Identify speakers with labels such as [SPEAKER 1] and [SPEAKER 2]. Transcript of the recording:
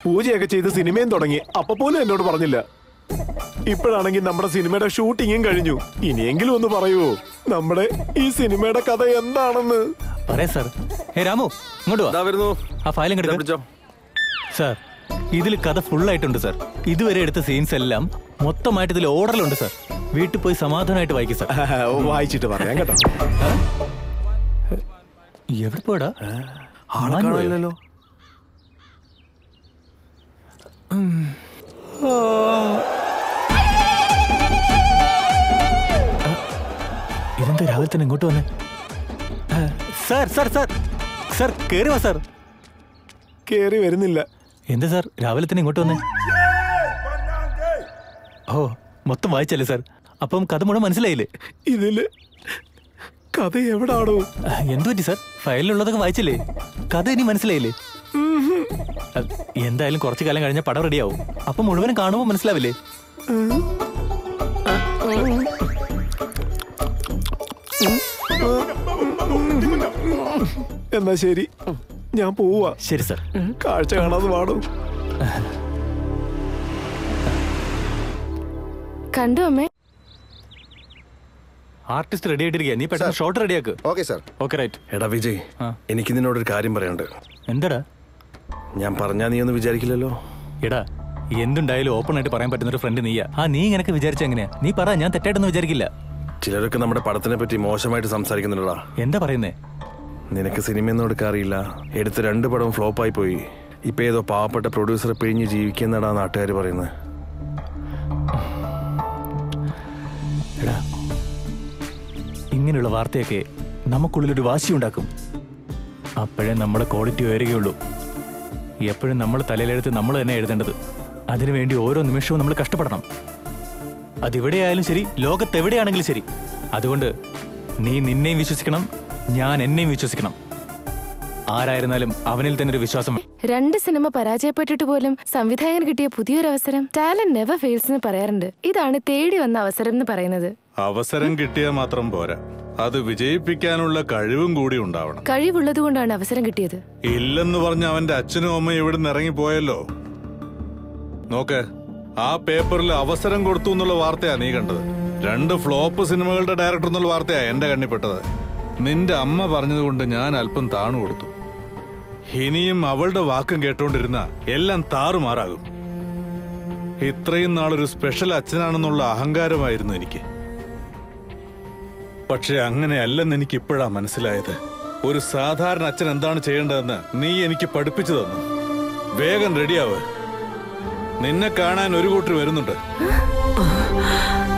[SPEAKER 1] പൂജയൊക്കെ ചെയ്ത് സിനിമയും തുടങ്ങി അപ്പൊ പോലും എന്നോട് പറഞ്ഞില്ല ഇപ്പോഴാണെങ്കിൽ നമ്മുടെ സിനിമയുടെ ഷൂട്ടിങ്ങും കഴിഞ്ഞു ഇനിയെങ്കിലും ഒന്ന് പറയൂ നമ്മുടെ ഈ സിനിമയുടെ കഥ എന്താണെന്ന്
[SPEAKER 2] പറയാ സാർ ഏ രാമു ഇങ്ങോട്ട് വാ
[SPEAKER 3] ഇതാ വരുന്നു
[SPEAKER 2] ആ ഫയലും
[SPEAKER 3] ഇതാ
[SPEAKER 2] കിടക്കും
[SPEAKER 3] പിടിച്ചോ
[SPEAKER 2] സാർ ഇതിൽ കഥ ഫുൾ ആയിട്ടുണ്ട് സാർ ഇതുവരെ എടുത്ത സീൻസ് എല്ലാം മൊത്തമായിട്ട് ഇതിൽ ഓർഡറിലുണ്ട് സാർ വീട്ടിൽ പോയി സമാധാനമായിട്ട് വായിക്കും സാർ
[SPEAKER 1] വായിച്ചിട്ട് പറയാം കേട്ടോ
[SPEAKER 2] എവിടെ പോടാ
[SPEAKER 3] ആളെ കാണാനില്ലല്ലോ
[SPEAKER 2] ഇതെന്താ രാവിലെ തന്നെ ഇങ്ങോട്ട് വന്നേ ആ, സാർ സാർ സാർ സാർ കേറി വാ സാർ
[SPEAKER 1] കേറി വരുന്നില്ല
[SPEAKER 2] എന്താ സാർ രാവിലെ തന്നെ ഇങ്ങോട്ട് വന്നേ ഓ മൊത്തം വായിച്ചല്ലേ സാർ അപ്പം കഥ മുഴുവൻ മനസ്സിലായില്ലേ
[SPEAKER 1] ഇതില് കഥ എവിടാണോ
[SPEAKER 2] ആ, എന്ത് പറ്റി സാർ ഫയലിലുള്ളതൊക്കെ വായിച്ചില്ലേ കഥ ഇനി മനസ്സിലായില്ലേ ആ, എന്തായാലും കുറച്ചു കാലം കഴിഞ്ഞാൽ പടം റെഡിയാവും അപ്പൊ മുഴുവനും കാണുമ്പോൾ മനസ്സിലാവില്ലേ
[SPEAKER 1] എന്നാ ശരി ഞാൻ പോവാ
[SPEAKER 2] ശരി സാർ
[SPEAKER 1] കാഴ്ച കാണാതെ പാടും
[SPEAKER 4] കണ്ടു അമ്മേ
[SPEAKER 2] ആർട്ടിസ്റ്റ് റെഡി ആയിട്ടിരിക്കുക നീ പെട്ടെന്ന് ഷോട്ട് റെഡിയാക്ക്
[SPEAKER 5] ഓക്കെ സാർ
[SPEAKER 2] ഓക്കെ റൈറ്റ്
[SPEAKER 3] എടാ വിജയ്
[SPEAKER 2] ആ.
[SPEAKER 3] എനിക്ക് നിന്നോടൊരു കാര്യം പറയാനുണ്ട്
[SPEAKER 2] എന്താടാ
[SPEAKER 3] ഞാൻ പറഞ്ഞാ നീ ഒന്നും വിചാരിക്കില്ലല്ലോ
[SPEAKER 2] എടാ എന്തുണ്ടായാലും ഓപ്പൺ ആയിട്ട് പറയാൻ പറ്റുന്ന ഒരു ഫ്രണ്ട് നീയാ ആ നീ ഇങ്ങനൊക്കെ വിചാരിച്ച എങ്ങനെയാ നീ പറ ഞാൻ തെറ്റായിട്ടൊന്നും വിചാരിക്കില്ല
[SPEAKER 3] ചിലരൊക്കെ നമ്മുടെ പടത്തിനെ പറ്റി മോശമായിട്ട് സംസാരിക്കുന്നുണ്ടടാ
[SPEAKER 2] എന്താ പറയുന്നേ
[SPEAKER 3] നിനക്ക് സിനിമയൊന്നും എടുക്കാറിയില്ല എടുത്ത രണ്ട് പടവും ഫ്ലോപ്പായി പോയി ഇപ്പൊ ഏതോ പാവപ്പെട്ട പ്രൊഡ്യൂസറെ പിഴിഞ്ഞ് ജീവിക്കുന്നടാ നാട്ടുകാർ പറയുന്നത്
[SPEAKER 2] എടാ ഇങ്ങനെയുള്ള വാർത്തയൊക്കെ നമുക്കുള്ളിലൊരു വാശി ഉണ്ടാക്കും അപ്പോഴേ നമ്മുടെ ക്വാളിറ്റി ഉയരുകയുള്ളൂ എപ്പോഴും നമ്മൾ തലയിലെടുത്ത് നമ്മൾ തന്നെ എഴുതേണ്ടത് അതിനുവേണ്ടി ഓരോ നിമിഷവും നമ്മൾ കഷ്ടപ്പെടണം അതിവിടെയായാലും ശരി ലോകത്തെവിടെയാണെങ്കിലും ശരി അതുകൊണ്ട് നീ നിന്നെയും വിശ്വസിക്കണം ഞാൻ എന്നെയും വിശ്വസിക്കണം ആരായിരുന്നാലും അവനിൽ തന്നെ ഒരു വിശ്വാസം വേണം.
[SPEAKER 4] രണ്ട് സിനിമ പരാജയപ്പെട്ടിട്ട് പോലും സംവിധായകൻ കിട്ടിയ പുതിയൊരു അവസരം ടാലന്റ് നെവർ ഫെയിൽസ് എന്ന് പറയാറുണ്ട് ഇതാണ് തേടി വന്ന അവസരം എന്ന് പറയുന്നത്
[SPEAKER 6] അവസരം കിട്ടിയാൽ മാത്രം പോരാ അത് വിജയിപ്പിക്കാനുള്ള കഴിവും കൂടി ഉണ്ടാവണം
[SPEAKER 4] കഴിവുള്ളത് കൊണ്ടാണ് അവസരം കിട്ടിയത്
[SPEAKER 6] ഇല്ലെന്ന് പറഞ്ഞ അവന്റെ അച്ഛനും അമ്മയും ഇവിടെ നിന്ന് ഇറങ്ങിപ്പോയല്ലോ നോക്ക് ആ പേപ്പറിൽ അവസരം കൊടുത്തു എന്നുള്ള വാർത്തയാ നീ കണ്ടത് രണ്ട് ഫ്ലോപ്പ് സിനിമകളുടെ ഡയറക്ടർ എന്നുള്ള വാർത്തയാ എന്റെ കണ്ണിപ്പെട്ടത് നിന്റെ അമ്മ പറഞ്ഞതുകൊണ്ട് ഞാൻ അല്പം താണു കൊടുത്തു ഇനിയും അവളുടെ വാക്കും കേട്ടോണ്ടിരുന്ന എല്ലാം താറുമാറാകും ഇത്രയും നാളൊരു സ്പെഷ്യൽ അച്ഛനാണെന്നുള്ള അഹങ്കാരമായിരുന്നു എനിക്ക് പക്ഷെ അങ്ങനെയല്ലെന്ന് എനിക്ക് ഇപ്പോഴാ മനസ്സിലായത് ഒരു സാധാരണ അച്ഛൻ എന്താണ് ചെയ്യേണ്ടതെന്ന് നീ എനിക്ക് പഠിപ്പിച്ചു തന്നു വേഗം റെഡിയാവ് നിന്നെ കാണാൻ ഒരു കൂട്ടർ വരുന്നുണ്ട്